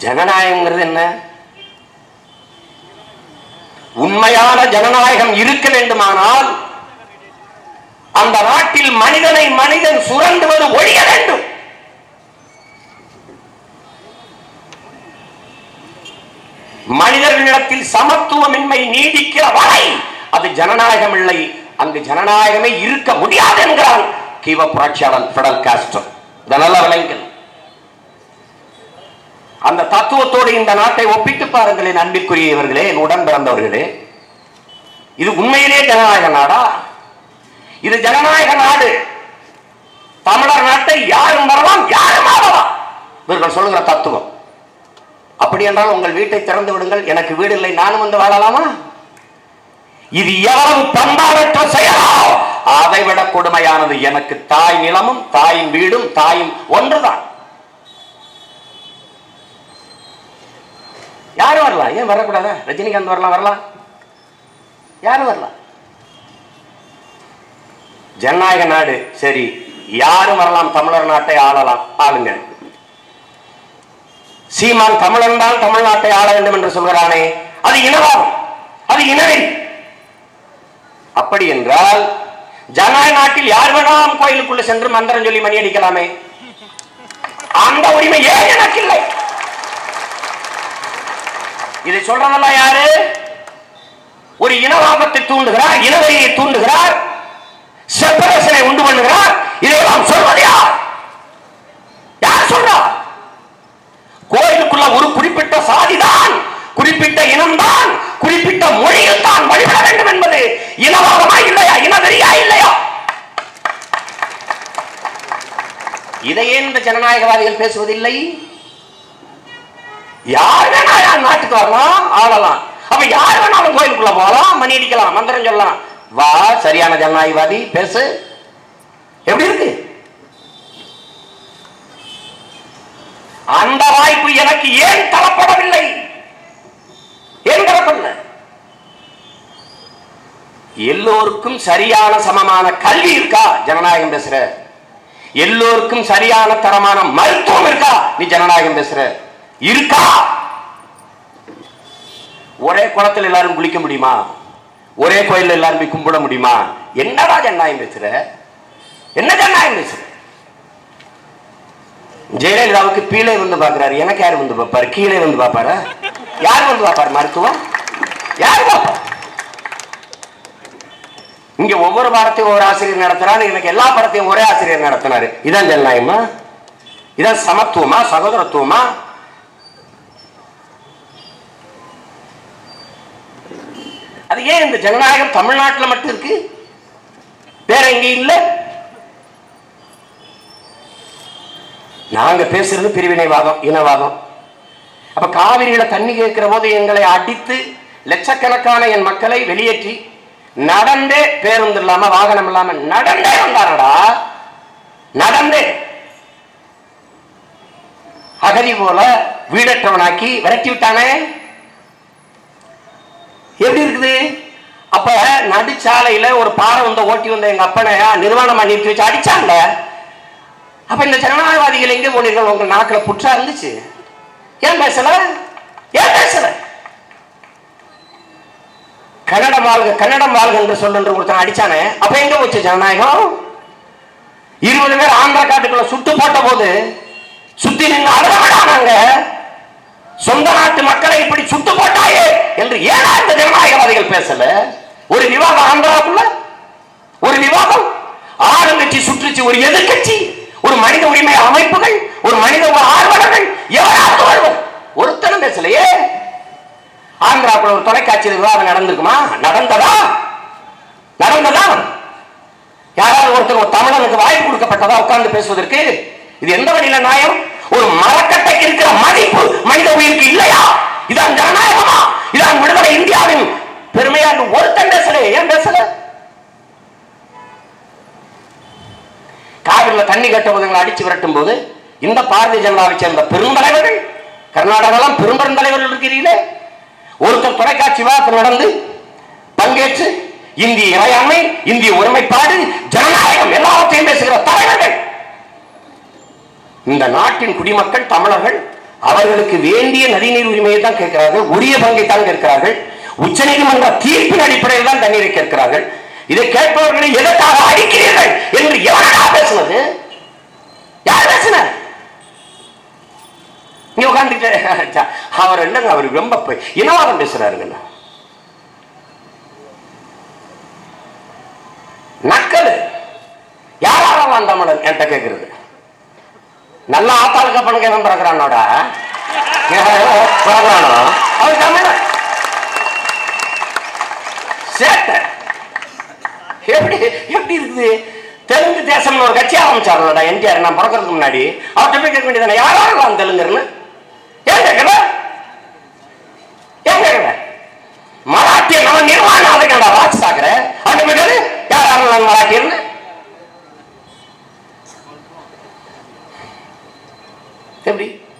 ஜனநாயகம்ங்கிறது என்ன உண்மையான ஜனநாயகம் இருக்க வேண்டுமானால் அந்த நாட்டில் மனிதனை மனிதன் சுரண்டுவது ஒழிய வேண்டும் மனிதர்களிடத்தில் சமத்துவமின்மை நீடிக்கிற வரை அது ஜனநாயகம் இல்லை அங்கு ஜனநாயகமே இருக்க முடியாது என்கிறான் கீவ புரட்சியாளன் பிடல் காஸ்டர் இதை நல்ல விளைங்கள் அந்த தத்துவத்தோடு இந்த நாட்டை ஒப்பிட்டு பாருங்கள் என் அன்பிற்குரியவர்களே என் உடன் பிறந்தவர்களே இது உண்மையிலே ஜனநாயக நாடா இது ஜனநாயக நாடு தமிழர் நாட்டை யாரும் வரலாம் யாரும் ஆளலாம் இவர்கள் சொல்லுகிற தத்துவம் அப்படி என்றால் உங்கள் வீட்டை திறந்து விடுங்கள் எனக்கு வீடு இல்லை நானும் வந்து வாழலாமா இது எவ்வளவு பண்பாடற்ற செயலோ அதை விட கொடுமையானது எனக்கு தாய் நிலமும் தாயின் வீடும் தாயும் ஒன்றுதான் யாரும் வரலாம் ஏன் வரக்கூடாதா ரஜினிகாந்த் வரலாம் வரலாம் யாரும் வரலாம் ஜனநாயக நாடு சரி யாரும் வரலாம் தமிழர் நாட்டை ஆளலாம் ஆளுங்க சீமான் தமிழன் தான் தமிழ்நாட்டை ஆள வேண்டும் என்று சொல்கிறானே அது இனவாதம் அது இனவெறி அப்படி என்றால் ஜனநாயக நாட்டில் யார் வேணாலும் கோயிலுக்குள்ள சென்று மந்திரம் சொல்லி மணி அடிக்கலாமே அந்த உரிமை ஏன் எனக்கு இல்லை இதை சொல்றதெல்லாம் யாரு ஒரு இனவாதத்தை தூண்டுகிறார் இனவெறியை தூண்டுகிறார் செப்பரேஷனை உண்டு பண்ணுகிறார் இதையெல்லாம் சொல்வது யார் யார் சொல்றா கோயிலுக்குள்ள ஒரு குறிப்பிட்ட சாதிதான் குறிப்பிட்ட இனம்தான் குறிப்பிட்ட மொழியில் தான் வழிபட வேண்டும் என்பது இனவாதமா இல்லையா இனவெறியா இல்லையா இதையே இந்த ஜனநாயகவாதிகள் பேசுவதில்லை யார் வேணா யார் நாட்டுக்கு வரலாம் ஆளலாம் அப்ப யார் வேணாலும் கோயிலுக்குள்ள போகலாம் மணி அடிக்கலாம் மந்திரம் சொல்லலாம் வா சரியான ஜனநாயகவாதி பேசு எப்படி இருக்கு அந்த வாய்ப்பு எனக்கு ஏன் தரப்படவில்லை ஏன் தரப்படல எல்லோருக்கும் சரியான சமமான கல்வி இருக்கா ஜனநாயகம் பேசுற எல்லோருக்கும் சரியான தரமான மருத்துவம் இருக்கா நீ ஜனநாயகம் பேசுற இருக்கா ஒரே குளத்தில் எல்லாரும் குளிக்க முடியுமா ஒரே கோயில்ல எல்லாரும் போய் கும்பிட முடியுமா என்னடா ஜனநாயகம் பேசுற என்ன ஜனநாயகம் பேசுற ஜெயலலிதாவுக்கு கீழே வந்து பாக்குறாரு எனக்கு யார் வந்து பார்ப்பாரு கீழே வந்து பார்ப்பாரா யார் வந்து பார்ப்பாரு மருத்துவம் யார் பார்ப்பார் இங்க ஒவ்வொரு பாடத்தையும் ஒவ்வொரு ஆசிரியர் நடத்துறாரு எனக்கு எல்லா படத்தையும் ஒரே ஆசிரியர் நடத்தினாரு இதான் ஜனநாயகமா இதான் சமத்துவமா சகோதரத்துவமா அது ஏன் இந்த ஜனநாயகம் தமிழ்நாட்டில் மட்டும் இருக்கு வேற எங்க இல்ல நாங்க பேசுறது பிரிவினைவாதம் இனவாதம் அப்ப காவிரியில தண்ணி கேட்கிற போது எங்களை அடித்து லட்சக்கணக்கான என் மக்களை வெளியேற்றி நடந்தே பேருந்து இல்லாம வாகனம் இல்லாம நடந்தே வந்தாரடா நடந்தே அகதி போல வீடற்றவனாக்கி விரட்டி விட்டானே எப்படி இருக்குது அப்ப நடுச்சாலையில ஒரு பாறை வந்த ஓட்டி வந்த எங்க அப்பனை நிர்வாணமா நிறுத்தி வச்சு அடிச்சாங்க அப்ப இந்த ஜனநாயகவாதிகள் எங்க போனீர்கள் உங்க நாக்குல புற்றா இருந்துச்சு ஏன் பேசல ஏன் பேசல கன்னடம் வாழ்க கன்னடம் வாழ்க என்று சொல்லு என்று ஒருத்தன் அடிச்சானே அப்ப எங்க போச்சு ஜனநாயகம் இருபது பேர் ஆந்திரா காட்டுக்குள்ள சுட்டு போட்ட போது சுத்தி நின்று அழகானாங்க சொந்த நாட்டு மக்களை இப்படி சுட்டு போட்டாயே என்று ஏனா இந்த ஜனநாயகவாதிகள் பேசல ஒரு விவாதம் ஆந்திராவுக்குள்ள ஒரு விவாதம் ஆளுங்கட்சி சுற்றுச்சு ஒரு எதிர்கட்சி ஒரு மனித உரிமை அமைப்புகள் ஒரு மனித உரிமை ஆர்வலர்கள் எவராவது வருவர் ஒருத்தனும் பேசலையே ஆந்திராக்குள்ள ஒரு தொலைக்காட்சியில் விவாதம் நடந்திருக்குமா நடந்ததா நடந்ததா யாராவது ஒருத்தர் ஒரு தமிழனுக்கு வாய்ப்பு கொடுக்கப்பட்டதா உட்கார்ந்து பேசுவதற்கு இது எந்த வழியில நியாயம் ஒரு மரக்கட்டைக்கு இருக்கிற மதிப்பு மனித உயிருக்கு இல்லையா இதான் ஜனநாயகமா இதான் விடுதலை இந்தியாவின் பெருமையாக ஒருத்தன் பேசல ஏன் பேசல காவிரில தண்ணி கட்ட போதுங்களை அடிச்சு விரட்டும் போது இந்த பாரதிய ஜனதாவை சேர்ந்த பெருந்தலைவர்கள் கர்நாடகாலாம் பெரும்பெரும் தலைவர்கள் இருக்கிறீர்களே ஒருத்தர் தொலைக்காட்சி விவாதத்தில் நடந்து பங்கேற்று இந்திய இறையாண்மை இந்திய ஒருமைப்பாடு ஜனநாயகம் எல்லாவற்றையும் பேசுகிற தலைவர்கள் இந்த நாட்டின் குடிமக்கள் தமிழர்கள் அவர்களுக்கு வேண்டிய நதிநீர் உரிமையை தான் கேட்கிறார்கள் உரிய பங்கை தான் கேட்கிறார்கள் உச்சநீதிமன்ற தீர்ப்பின் அடிப்படையில் தான் தண்ணீரை கேட்கிறார்கள் இதை கேட்பவர்களை எதற்காக அடிக்கிறீர்கள் என்று எவனடா பேசுனது யார் பேசினார் நீ உட்காந்துட்டு அவர் என்னங்க அவர் ரொம்ப போய் இனவாதம் பேசுறாருங்க நக்கல் யாராலும் அந்த தமிழன் என்கிட்ட கேட்கிறது நல்ல ஆத்தாளுக்கு அப்பனுக்கு எவன் பிறக்கிறானோட பிறக்கிறானோ அவன் தமிழன் சேட்டை எப்படி எப்படி இருக்குது தெலுங்கு தேசம்னு ஒரு கட்சி ஆரம்பிச்சாருலடா என்டிஆர் நான் பிறக்கிறதுக்கு முன்னாடி அவர்கிட்ட போய் கேட்க வேண்டியதானே யாராலும் தெலுங்குன்னு ஏன் கேட்கல ஏன் கேட்கல மராட்டிய நம்ம நிர்வாணம் அதுக்கடா வாட்ச் சாக்குற அவன் போய் கேளு யாராலும் மராட்டியர்னு எப்படி